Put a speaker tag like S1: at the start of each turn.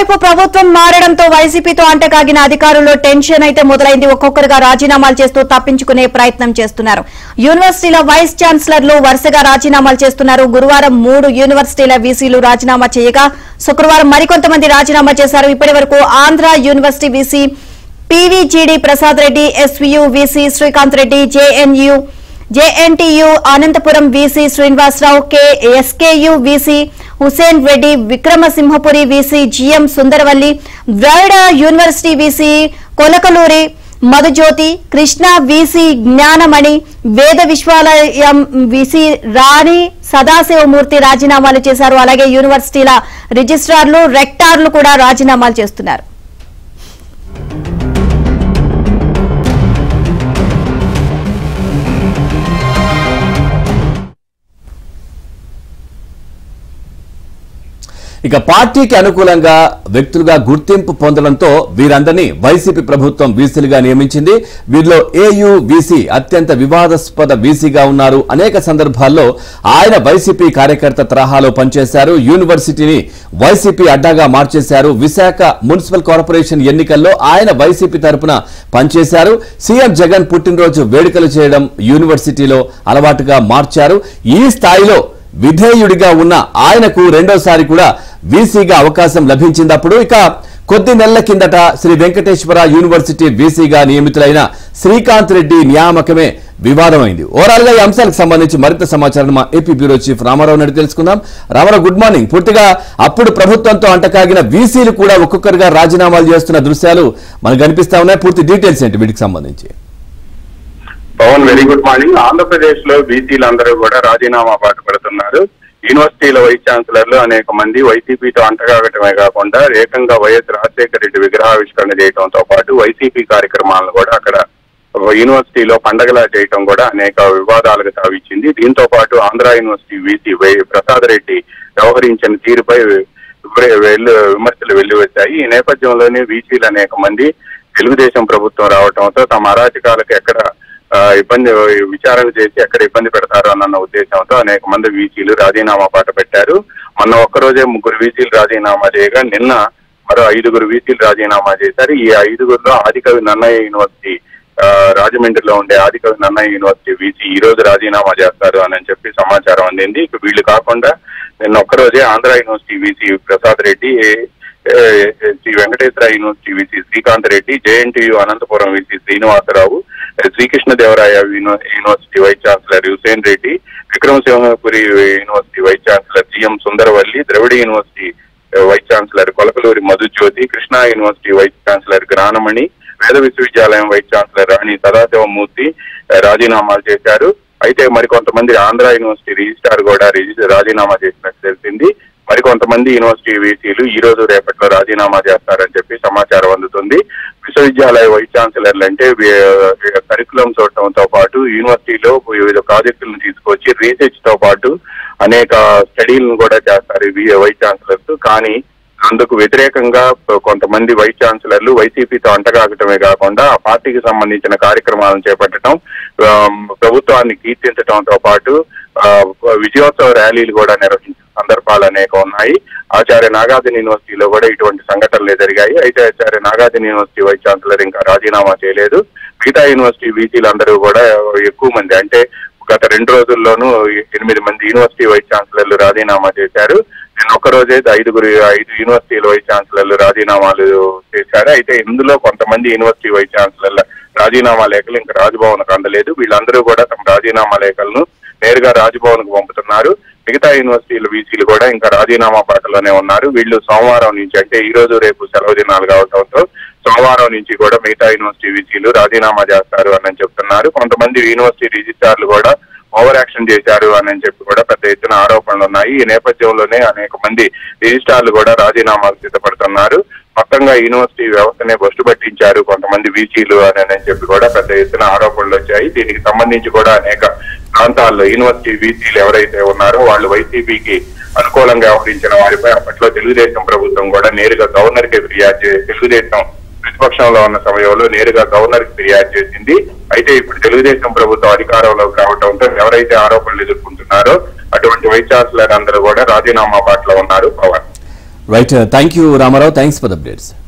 S1: మరోవైపు ప్రభుత్వం మారడంతో వైసీపీతో అంటకాగిన అధికారుల్లో టెన్షన్ అయితే మొదలైంది ఒక్కొక్కరుగా రాజీనామాలు చేస్తూ తప్పించుకునే ప్రయత్నం చేస్తున్నారు యూనివర్సిటీల వైస్ ఛాన్సలర్లు వరుసగా రాజీనామాలు చేస్తున్నారు గురువారం మూడు యూనివర్సిటీల వీసీలు రాజీనామా చేయగా శుక్రవారం మరికొంతమంది రాజీనామా చేశారు ఇప్పటి వరకు Andhra university VC PVGD Prasad Reddy SVU VC Srikanth Reddy JNU JNTU Anantapur VC Srinivasa Rao K SKU VC Hussain Reddy Vikrama Simhapuri VC GM Sundaravalli Dravida university VC Kolakaluri Madhujyothi Krishna VC Gnanamani వేద విశ్వాలయం వీసీ రాణి సదాశివమూర్తి రాజీనామాలు చేశారు అలాగే యూనివర్సిటీల రిజిస్ట్రార్లు రెక్టార్లు కూడా రాజీనామాలు చేస్తున్నారు
S2: ఇక పార్టీకి అనుకూలంగా వ్యక్తులుగా గుర్తింపు పొందడంతో వీరందరినీ వైసీపీ ప్రభుత్వం వీసీలుగా నియమించింది వీరిలో ఏయూ వీసీ అత్యంత వివాదాస్పద వీసీగా ఉన్నారు అనేక సందర్భాల్లో ఆయన వైసీపీ కార్యకర్త తరహాలో పనిచేశారు యూనివర్సిటీని వైసీపీ అడ్డాగా మార్చేశారు విశాఖ మున్సిపల్ కార్పొరేషన్ ఎన్నికల్లో ఆయన వైసీపీ తరపున పనిచేశారు సీఎం జగన్ పుట్టినరోజు వేడుకలు చేయడం యూనివర్సిటీలో అలవాటుగా మార్చారు ఈ స్థాయిలో విధేయుడిగా ఉన్న ఆయనకు రెండోసారి కూడా వీసీగా అవకాశం లభించినప్పుడు ఇక కొద్ది నెలల కిందట శ్రీ వెంకటేశ్వర యూనివర్సిటీ వీసీగా నియమితులైన శ్రీకాంత్ రెడ్డి నియామకమే వివాదమైంది ఓవరాల్ గా ఈ అంశాలకు సంబంధించి మరింత సమాచారం మా AP bureau chief Rama Rao Naidu తెలుసుకుందాం రామారావు గుడ్ మార్నింగ్ పూర్తిగా అప్పుడు ప్రభుత్వంతో అంటకాగిన వీసీలు కూడా ఒక్కొక్కరుగా రాజీనామాలు చేస్తున్న దృశ్యాలు మనకు కనిపిస్తా ఉన్నాయి పూర్తి డీటెయిల్స్ ఏంటి వీటికి సంబంధించి
S3: Pawan very good morning Andhra Pradesh లో బీసీలు అందరూ కూడా రాజీనామా బాట పడుతున్నారు యూనివర్సిటీల వైస్ ఛాన్సలర్లు అనేక మంది వైసీపీతో అంటగాగటమే కాకుండా ఏకంగా వైఎస్ రాజశేఖర రెడ్డి విగ్రహావిష్కరణ చేయడంతో పాటు వైసీపీ కార్యక్రమాలను కూడా అక్కడ యూనివర్సిటీలో పండగలా చేయటం కూడా అనేక వివాదాలకు తావిచ్చింది దీంతో పాటు ఆంధ్ర యూనివర్సిటీ వీసీ వై- ప్రసాద్ రెడ్డి వ్యవహరించిన తీరుపై విప్ర- వెల్లు విమర్శలు వెల్లువెత్తాయి ఈ నేపథ్యంలోనే వీసీలు అనేక మంది తెలుగుదేశం ప్రభుత్వం రావడంతో తమ అరాచకాలకు ఎక్కడ ఆ, ఇబ్బంది విచారణ చేసి ఎక్కడ ఇబ్బంది పెడతారు అన్న ఉద్దేశంతో అనేక మంది వీసీలు రాజీనామా పాట పెట్టారు మొన్న ఒక్కరోజే ముగ్గురు వీసీలు రాజీనామా చేయగా నిన్న మరో ఐదుగురు వీసీలు రాజీనామా చేశారు ఈ ఐదుగురులో ఆదికవి నన్నయ్య యూనివర్సిటీ ఆ, రాజమండ్రిలో ఉండే ఆదికవి నన్నయ్య యూనివర్సిటీ వీసీ ఈ రోజు రాజీనామా చేస్తారు అని చెప్పి సమాచారం అందింది ఇక వీళ్ళు కాకుండా నిన్న ఒక్కరోజే ఆంధ్ర యూనివర్సిటీ వీసీ ప్రసాద్ రెడ్డి ఏ- ఏ- Sri Venkateswara university VC Srikanth Reddy JNTU Anantapur VC Srinivasa Rao Sri Krishnadevaraya యూని- university vice chancellor Hussain Reddy Vikrama Simhapuri university vice chancellor GM Sundaravalli Dravida university vice chancellor Kolakaluri Madhujyothi Krishna university vice chancellor Gnanamani వేద విశ్వవిద్యాలయం వైస్ ఛాన్సలర్ రాణి సదాశివమూర్తి ఆ, రాజీనామాలు చేశారు అయితే మరికొంతమంది ఆంధ్ర యూనివర్సిటీ రిజిస్ట్రార్ కూడా రిజి- రాజీనామా చేసినట్టు తెలిసింది మరికొంతమంది యూనివర్సిటీ వీసీలు ఈ రోజు రేపట్లో రాజీనామా చేస్తారని చెప్పి సమాచారం అందుతుంది విశ్వవిద్యాలయ వైస్ ఛాన్సలర్లు అంటే కరికులం చూడటంతో పాటు యూనివర్సిటీలో వివిధ ప్రాజెక్టులను తీసుకొచ్చి రీసెర్చ్ తో పాటు అనేక స్టడీలను కూడా చేస్తారు ఈ వైస్ ఛాన్సలర్స్ కానీ అందుకు వ్యతిరేకంగా కొంతమంది వైస్ ఛాన్సలర్లు వైసీపీతో అంటగాగటమే కాకుండా ఆ పార్టీకి సంబంధించిన కార్యక్రమాలను చేపట్టడం ఆ, ప్రభుత్వాన్ని కీర్తించడంతో పాటు ఆ, విజయోత్సవ ర్యాలీలు కూడా నిర్వహించిన సందర్భాలు అనేక ఉన్నాయి ఆచార్య నాగార్జున యూనివర్సిటీలో కూడా ఇటువంటి సంఘటనలే జరిగాయి అయితే Acharya Nagarjuna university vice chancellor ఇంకా రాజీనామా చేయలేదు మిగతా యూనివర్సిటీ వీసీలు అందరూ కూడా ఎక్కువ మంది అంటే గత రెండు రోజుల్లోనూ ఎనిమిది మంది యూనివర్సిటీ వైస్ ఛాన్సలర్లు రాజీనామా చేశారు నిన్న ఒక్క రోజే ఐదుగురు ఐదు యూనివర్సిటీల వైస్ ఛాన్సలర్లు రాజీనామాలు చేశారు అయితే ఇందులో కొంతమంది యూనివర్సిటీ వైస్ ఛాన్సలర్ల రాజీనామా లేఖలు ఇంకా రాజ్భవన్కు అందలేదు వీళ్ళందరూ కూడా తమ రాజీనామా లేఖలను నేరుగా రాజ్భవన్ కు పంపుతున్నారు మిగతా యూనివర్సిటీల వీసీలు కూడా ఇంకా రాజీనామా పాటలోనే ఉన్నారు వీళ్ళు సోమవారం నుంచి అంటే ఈ రోజు రేపు సెలవు దినాలు కావడంతో సోమవారం నుంచి కూడా మిగతా యూనివర్సిటీ వీసీలు రాజీనామా చేస్తారు అని చెప్తున్నారు కొంతమంది యూనివర్సిటీ రిజిస్ట్రార్లు కూడా ఓవర్ యాక్షన్ చేశారు అని చెప్పి కూడా పెద్ద ఎత్తున ఆరోపణలు ఉన్నాయి ఈ నేపథ్యంలోనే అనేక మంది రిజిస్ట్రార్లు కూడా రాజీనామాలు సిద్ధపడుతున్నారు మొత్తంగా యూనివర్సిటీ వ్యవస్థనే బస్టు పట్టించారు కొంతమంది వీసీలు అని అని చెప్పి కూడా పెద్ద ఎత్తున ఆరోపణలు వచ్చాయి దీనికి సంబంధించి కూడా అనేక ప్రాంతాల్లో యూనివర్సిటీ వీసీలు ఎవరైతే ఉన్నారో వాళ్ళు వైసీపీకి అనుకూలంగా వ్యవహరించిన వారిపై అప్పట్లో తెలుగుదేశం ప్రభుత్వం కూడా నేరుగా గవర్నర్ కి ఫిర్యాదు చే తెలుగుదేశం ప్రతిపక్షంలో ఉన్న సమయంలో నేరుగా గవర్నర్ కి ఫిర్యాదు చేసింది అయితే ఇప్పుడు తెలుగుదేశం ప్రభుత్వం అధికారంలోకి రావడంతో ఎవరైతే ఆరోపణలు ఎదుర్కొంటున్నారో అటువంటి వైస్ ఛాన్సలర్ అందరూ కూడా రాజీనామా బాటలో ఉన్నారు Pawan
S2: right thank you Rama Rao thanks for the updates